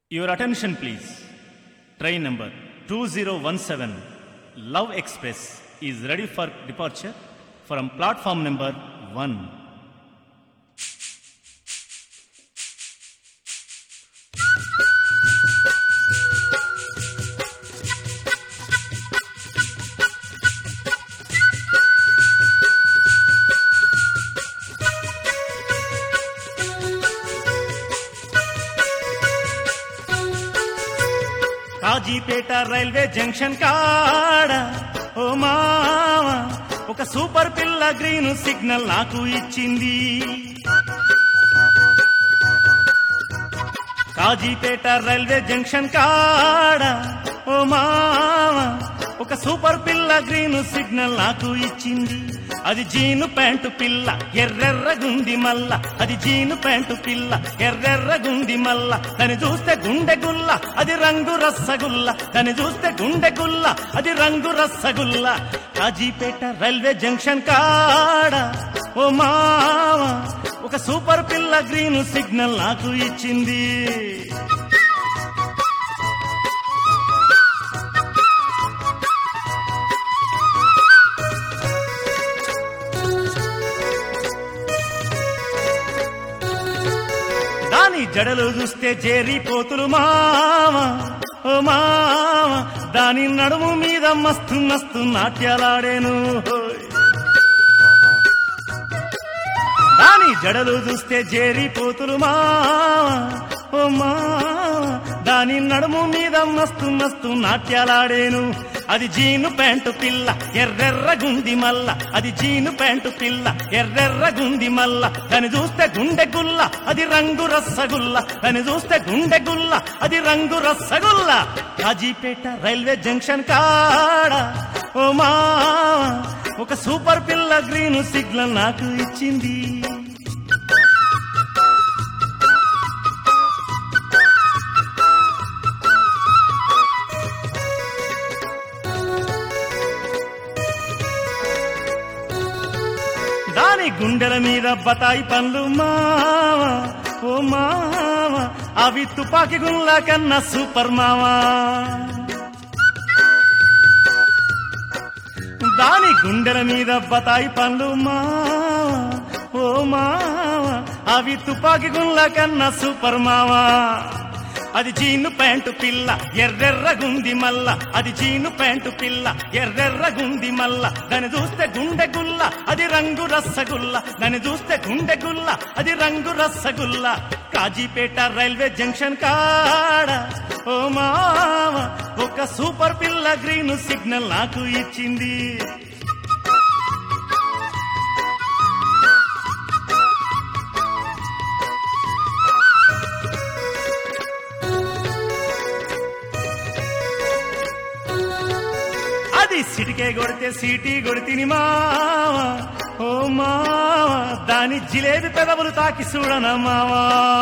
Your attention, please. Train number 2017 Love Express is ready for departure from platform number 1. Kazipet railway junction కాడ ఓ మామ ఒక super పిల్ల green signal నాకు ఇచ్చింది కాజీపేట రైల్వే జంక్షన్ కాడ ఓ మామ ఒక సూపర్ పిల్ల గ్రీన్ సిగ్నల్ నాకు ఇచ్చింది అది జీను ప్యాంటు పిల్ల ఎర్రెర్రగుంది మల్ల అది జీను ప్యాంటు పిల్ల ఎర్రెర్రగుంది మల్ల దాన్ని చూస్తే గుండె గుల్ల అది రంగు రసగుల్ల దాన్ని చూస్తే గుండె గుల్ల అది రంగు రసగుల్ల కాజీపేట రైల్వే జంక్షన్ కాడ ఓ మామ ఒక సూపర్ పిల్ల గ్రీన్ సిగ్నల్ నాకు ఇచ్చింది దాని జడలు చూస్తే జేరి పోతులు మామ ఓ మామ దాని నడుము మీద మస్తు మస్తు నాట్యాలాడేను హోయ్. దాని జడలు చూస్తే జేరి పోతులు మామ ఓ మామ దాని నడుము మీద మస్తు మస్తు నాట్యాలాడేను అది జీను ప్యాంటు పిల్ల ఎర్రెర్రగుంది మల్ల అది జీను ప్యాంటు పిల్ల ఎర్రెర్రగుంది మల్ల దాన్ని చూస్తే గుండె గుల్ల అది రంగు రసగుల్ల దాన్ని చూస్తే గుండె గుల్ల అది రంగు రసగుల్ల కాజీపేట రైల్వే జంక్షన్ కాడ ఓ మా ఒక సూపర్ పిల్ల గ్రీన్ సిగ్నల్ నాకు ఇచ్చింది దాని గుండెల మీద బతాయి పండ్లు మావ ఓ మావ అవి తుపాకి గుండ్ల కన్నా సూపర్ మావా దాని గుండెల మీద బతాయి పండ్లు మావ ఓ మావ అవి తుపాకి గుండ్ల కన్నా సూపర్ మావా అది జీను ప్యాంటు పిల్ల ఎర్రెర్రగుంది మల్ల అది జీను ప్యాంటు పిల్ల ఎర్రెర్రగుంది మల్ల దాన్ని చూస్తే గుండె గుల్ల అది రంగు రసగుల్ల దాన్ని చూస్తే గుండె గుల్ల అది రంగు రసగుల్ల కాజీపేట రైల్వే జంక్షన్ కాడ ఓ మావ ఒక సూపర్ పిల్ల గ్రీన్ సిగ్నల్ నాకు ఇచ్చింది అది సిటికే కొడితే సీటీ కొడితిని మావా ఓ మావా దాని జిలేబి పెదవులు తాకి చూడన మావా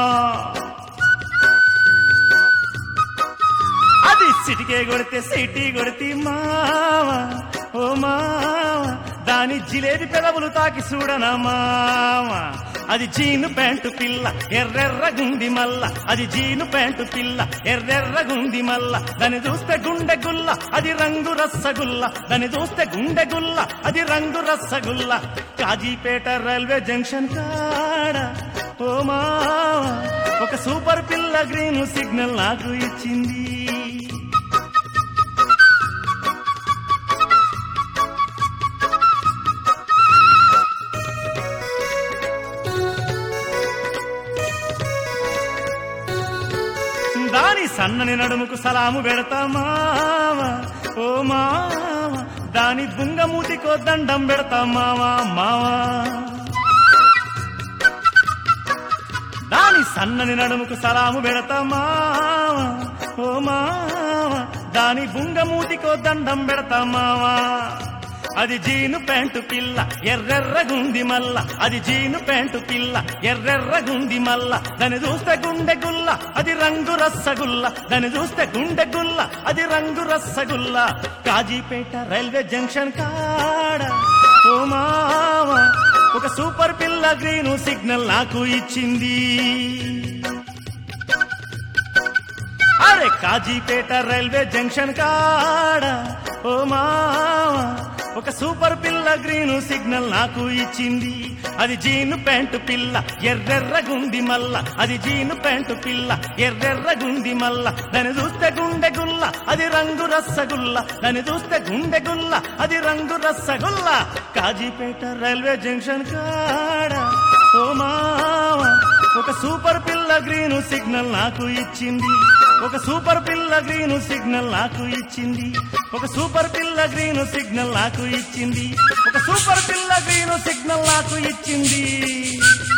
అది సిటికే కొడితే సిటీ కొడితే మావా ఓ మావా దాని జిలేబి పెదవులు తాకి చూడన మావా అది జీను ప్యాంటు పిల్ల ఎర్రెర్రగుంది మల్ల అది జీను ప్యాంటు పిల్ల ఎర్రెర్రగుంది మల్ల దాన్ని చూస్తే గుండె గుల్ల అది రంగు రసగుల్ల దాన్ని చూస్తే గుండె గుల్ల అది రంగు రసగుల్ల కాజీపేట రైల్వే జంక్షన్ కాడ ఓ మావా ఒక సూపర్ పిల్ల గ్రీన్ సిగ్నల్ నాకు ఇచ్చింది దాని సన్నని నడుముకు సలాము పెడతా మావా ఓ మావా దాని బుంగమూతికో దండం పెడతా మావా మావా దాని సన్నని నడుముకు సలాము పెడతా మావా ఓ మావా దాని బుంగమూతికో దండం పెడతా మావా అది జీను ప్యాంటు పిల్ల ఎర్రెర్రగుంది మల్ల అది జీను ప్యాంటు పిల్ల ఎర్రెర్రగుంది మల్ల దాన్ని చూస్తే గుండె గుల్ల అది రంగు రసగుల్ల దాన్ని చూస్తే గుండె గుల్ల అది రంగు రసగుల్ల కాజీపేట రైల్వే జంక్షన్ కాడ ఓ మావా ఒక సూపర్ పిల్ల గ్రీను సిగ్నల్ నాకు ఇచ్చింది అరే కాజీపేట రైల్వే జంక్షన్ కాడ ఓ మావా ఒక సూపర్ పిల్ల గ్రీన్ సిగ్నల్ నాకు ఇచ్చింది అది జీను ప్యాంటు పిల్ల ఎర్రెర్రగుంది మల్ల అది జీను ప్యాంటు పిల్ల ఎర్రెర్రగుంది మల్ల దాన్ని చూస్తే గుండె గుల్ల అది రంగు రసగుల్ల దాన్ని చూస్తే గుండె గుల్ల అది రంగు రసగుల్ల కాజీపేట రైల్వే జంక్షన్ కాడ ఓ మావా ఒక సూపర్ పిల్ల గ్రీన్ సిగ్నల్ నాకు ఇచ్చింది ఒక సూపర్ పిల్ల గ్రీన్ సిగ్నల్ నాకు ఇచ్చింది ఒక సూపర్ పిల్ల గ్రీన్ సిగ్నల్ నాకు ఇచ్చింది ఒక సూపర్ పిల్ల గ్రీన్ సిగ్నల్ నాకు ఇచ్చింది